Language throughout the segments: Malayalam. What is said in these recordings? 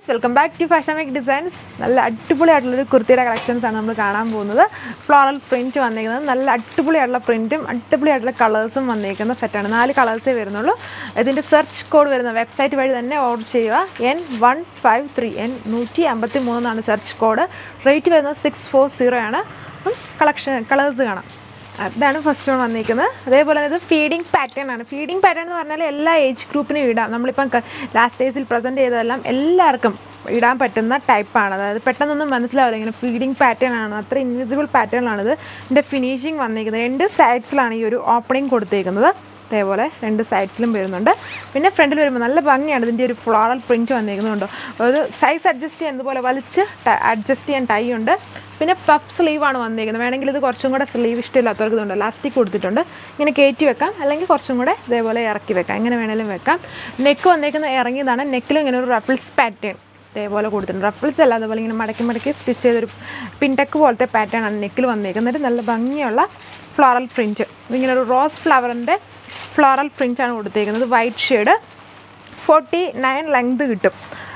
welcome back to fashion make designs നല്ല അടിപൊളിയായിട്ടുള്ളൊരു കുർത്തിയുടെ കളക്ഷൻസ് ആണ് നമ്മൾ കാണാൻ പോകുന്നത് ഫ്ലോറൽ പ്രിൻറ്റ് വന്നിരിക്കുന്നത് നല്ല അടിപൊളിയായിട്ടുള്ള പ്രിൻറ്റും അടിപൊളിയായിട്ടുള്ള കളേഴ്സും വന്നിരിക്കുന്ന സെറ്റാണ് നാല് കളേഴ്സേ വരുന്നുള്ളൂ ഇതിൻ്റെ സെർച്ച് കോഡ് വരുന്ന വെബ്സൈറ്റ് വഴി തന്നെ ഓർഡർ ചെയ്യുക N one five three N നൂറ്റി അമ്പത്തി മൂന്നാണ് സെർച്ച് കോഡ് റേറ്റ് വരുന്നത് സിക്സ് ഫോർ സീറോ ആണ് കളക്ഷൻ കളേഴ്സ് കാണാം അതാണ് ഫസ്റ്റ് വൺ വന്നിരിക്കുന്നത് അതേപോലെ തന്നെ ഇത് ഫീഡിങ് പാറ്റേൺ ആണ് ഫീഡിങ് പാറ്റേൺ എന്ന് പറഞ്ഞാൽ എല്ലാ ഏജ് ഗ്രൂപ്പിനും ഇടാം നമ്മളിപ്പം ലാസ്റ്റ് ഡേയ്സിൽ പ്രസൻറ്റ് ചെയ്തതെല്ലാം എല്ലാവർക്കും ഇടാൻ പറ്റുന്ന ടൈപ്പാണ് അതായത് പെട്ടെന്നൊന്നും മനസ്സിലാവില്ല ഇങ്ങനെ ഫീഡിങ് പാറ്റേൺ ആണ് അത്ര ഇൻവിസിബിൾ പാറ്റേണിലാണിത് ഇതിൻ്റെ ഫിനിഷിങ് വന്നിരിക്കുന്നത് രണ്ട് സൈഡ്സിലാണ് ഈ ഒരു ഓപ്പണിംഗ് കൊടുത്തേക്കുന്നത് അതേപോലെ രണ്ട് സൈഡ്സിലും വരുന്നുണ്ട് പിന്നെ ഫ്രണ്ടിൽ വരുമ്പോൾ നല്ല ഭംഗിയാണ് ഇതിൻ്റെ ഒരു ഫ്ലോറൽ പ്രിൻറ്റ് വന്നിരിക്കുന്നുണ്ടോ ഒരു സൈസ് അഡ്ജസ്റ്റ് ചെയ്യാൻ ഇതുപോലെ വലിച്ച് അഡ്ജസ്റ്റ് ചെയ്യാൻ ടൈ ഉണ്ട് പിന്നെ പഫ് സ്ലീവാണ് വന്നിരിക്കുന്നത് വേണമെങ്കിൽ ഇത് കുറച്ചും കൂടെ സ്ലീവ് ഇഷ്ടമില്ലാത്തവർക്ക് ഇതുണ്ട് ലാസ്റ്റിക് കൊടുത്തിട്ടുണ്ട് ഇങ്ങനെ കയറ്റി വെക്കാം അല്ലെങ്കിൽ കുറച്ചും കൂടെ ഇതേപോലെ ഇറക്കി വെക്കാം എങ്ങനെ വേണമെങ്കിലും വെക്കാം നെക്ക് വന്നേക്കുന്ന ഇറങ്ങിയതാണ് നെക്കിലും ഇങ്ങനെ ഒരു റപ്പിൾസ് പാറ്റേൺ ഇതേപോലെ കൊടുത്തിട്ടുണ്ട് റഫിൾസ് അല്ല അതുപോലെ ഇങ്ങനെ മടക്കി മടക്കി സ്റ്റിച്ച് ചെയ്തൊരു പിൻടെക്ക് പോലത്തെ പാറ്റേൺ ആണ് നെക്കിൽ വന്നിരിക്കുന്നത് നല്ല ഭംഗിയുള്ള ഫ്ലോറൽ പ്രിൻറ്റ് ഇതിങ്ങനെ ഒരു റോസ് ഫ്ലവറിൻ്റെ ഫ്ലോറൽ പ്രിൻ്റ് ആണ് കൊടുത്തേക്കുന്നത് white shade forty nine length കിട്ടും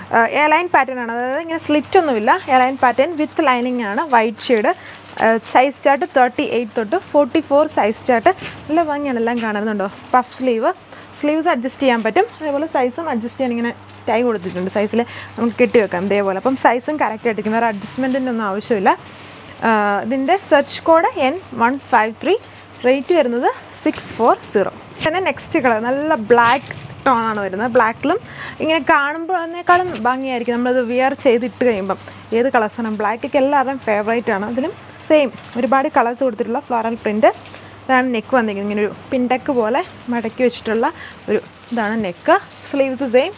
എ ലൈൻ പാറ്റേൺ ആണ് അതായത് ഇങ്ങനെ സ്ലിറ്റ് ഒന്നുമില്ല A line pattern with lining ആണ് white shade size chart thirty eight തൊട്ട് ഫോർട്ടി ഫോർ സൈസ് ചാർട്ട് നല്ല ഭംഗിയാണ് എല്ലാം കാണുന്നുണ്ടോ പഫ് സ്ലീവ് സ്ലീവ്സ് അഡ്ജസ്റ്റ് ചെയ്യാൻ പറ്റും അതേപോലെ സൈസും അഡ്ജസ്റ്റ് ചെയ്യാൻ ഇങ്ങനെ ടൈ കൊടുത്തിട്ടുണ്ട് സൈസിൽ നമുക്ക് കെട്ടി വെക്കാം ഇതേപോലെ അപ്പം സൈസും കറക്റ്റ് ആയിട്ടിരിക്കും വേറെ അഡ്ജസ്റ്റ്മെൻറ്റിൻ്റെ ഒന്നും ആവശ്യമില്ല ഇതിൻ്റെ search code N one five three rate വരുന്നത് സിക്സ് ഫോർ സീറോ പിന്നെ നെക്സ്റ്റ് കളർ നല്ല ബ്ലാക്ക് ടോണാണ് വരുന്നത് ബ്ലാക്കിലും ഇങ്ങനെ കാണുമ്പോഴതിനേക്കാളും ഭംഗിയായിരിക്കും നമ്മളത് വിയർ ചെയ്തിട്ട് കഴിയുമ്പം ഏത് കളേഴ്സാണ് ബ്ലാക്കൊക്കെ എല്ലാവരുടെയും ഫേവറേറ്റ് ആണ് അതിലും സെയിം ഒരുപാട് കളേഴ്സ് കൊടുത്തിട്ടുള്ള ഫ്ലോറൽ പ്രിൻറ്റ് ഇതാണ് നെക്ക് വന്നിരിക്കുന്നത് ഇങ്ങനെ ഒരു പിൻടെക്ക് പോലെ മടക്കി വെച്ചിട്ടുള്ള ഒരു ഇതാണ് neck sleeves same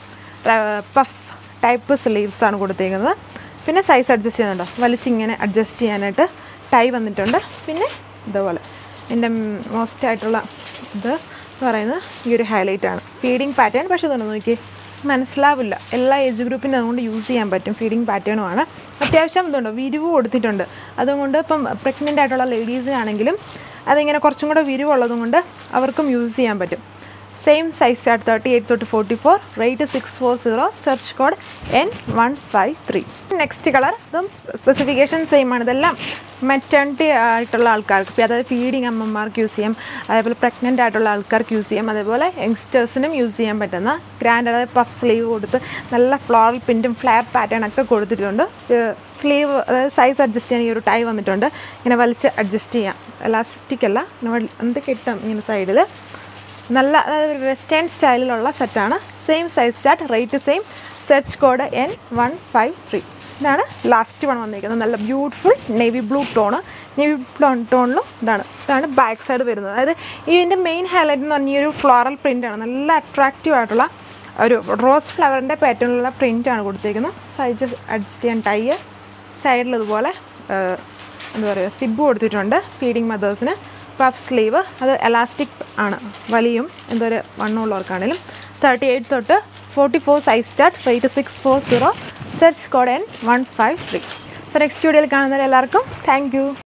puff type sleeves ആണ് കൊടുത്തേക്കുന്നത് പിന്നെ സൈസ് അഡ്ജസ്റ്റ് ചെയ്യുന്നുണ്ടോ വലിച്ചിങ്ങനെ അഡ്ജസ്റ്റ് ചെയ്യാനായിട്ട് ടൈ വന്നിട്ടുണ്ട് പിന്നെ ഇതുപോലെ എൻ്റെ മോസ്റ്റ് ആയിട്ടുള്ള ഇത് എന്ന് പറയുന്നത് ഈ ഒരു ഹൈലൈറ്റ് ആണ് ഫീഡിങ് പാറ്റേൺ പക്ഷേ ഇതുണ്ട് നോക്കി മനസ്സിലാവില്ല എല്ലാ ഏജ് ഗ്രൂപ്പിനും അതുകൊണ്ട് യൂസ് ചെയ്യാൻ പറ്റും ഫീഡിങ് പാറ്റേണുമാണ് അത്യാവശ്യം ഇതുണ്ടോ വിരിവ് കൊടുത്തിട്ടുണ്ട് അതുകൊണ്ട് ഇപ്പം പ്രഗ്നൻ്റ് ആയിട്ടുള്ള ലേഡീസിനാണെങ്കിലും അതിങ്ങനെ കുറച്ചും കൂടെ വിരിവുള്ളതും കൊണ്ട് അവർക്കും യൂസ് ചെയ്യാൻ പറ്റും same size chart thirty eight തൊട്ട് forty four rate six four zero search code N one five three next colour ഇതും സ്പെസിഫിക്കേഷൻ സെയിം ആണ് ഇതെല്ലാം മെറ്റേണിറ്റി ആയിട്ടുള്ള ആൾക്കാർക്ക് അതായത് ഫീഡിങ് അമ്മമാർക്ക് യൂസ് ചെയ്യാം അതേപോലെ പ്രഗ്നൻ്റ് ആയിട്ടുള്ള ആൾക്കാർക്ക് യൂസ് ചെയ്യാം അതേപോലെ യങ്സ്റ്റേഴ്സിനും യൂസ് ചെയ്യാൻ പറ്റുന്ന ഗ്രാൻഡ് അതായത് പഫ് സ്ലീവ് കൊടുത്ത് നല്ല ഫ്ലോറൽ പ്രിൻറ്റും ഫ്ലാപ്പ് പാറ്റേൺ ഒക്കെ കൊടുത്തിട്ടുണ്ട് സ്ലീവ് അതായത് സൈസ് അഡ്ജസ്റ്റ് ചെയ്യാൻ ഈ ഒരു ടൈ വന്നിട്ടുണ്ട് ഇങ്ങനെ വലിച്ച് അഡ്ജസ്റ്റ് ചെയ്യാം എലാസ്റ്റിക് അല്ല എന്ത് കിട്ടും ഇങ്ങനെ സൈഡിൽ നല്ല അതായത് വെസ്റ്റേൺ സ്റ്റൈലിലുള്ള സെറ്റാണ് same size chart rate same search code N one five three ഇതാണ് ലാസ്റ്റ് വൺ വന്നിരിക്കുന്നത് നല്ല beautiful navy blue tone navy blue ടോണിലും ഇതാണ് ഇതാണ് ബാക്ക് സൈഡ് വരുന്നത് അതായത് ഇതിൻ്റെ മെയിൻ ഹൈലൈറ്റ് എന്ന് പറഞ്ഞാൽ ഈ ഒരു ഫ്ലോറൽ പ്രിൻ്റാണ് നല്ല അട്രാക്റ്റീവ് ആയിട്ടുള്ള ഒരു റോസ് ഫ്ലവറിൻ്റെ പാറ്റേണിലുള്ള പ്രിൻ്റാണ് കൊടുത്തേക്കുന്നത് സൈസ് അഡ്ജസ്റ്റ് ചെയ്യാൻ ടൈ സൈഡിൽ ഇതുപോലെ എന്താ പറയുക സിബ് കൊടുത്തിട്ടുണ്ട് ഫീഡിങ് മദേഴ്സിന് പഫ് സ്ലീവ് അത് എലാസ്റ്റിക് ആണ് വലിയും എന്തൊരു വണ്ണമുള്ളവർക്കാണെങ്കിലും തേർട്ടി എയ്റ്റ് തൊട്ട് forty four size start rate six four zero search code N one five three so next വീഡിയോയിൽ കാണുന്നവരെല്ലാവർക്കും താങ്ക് യു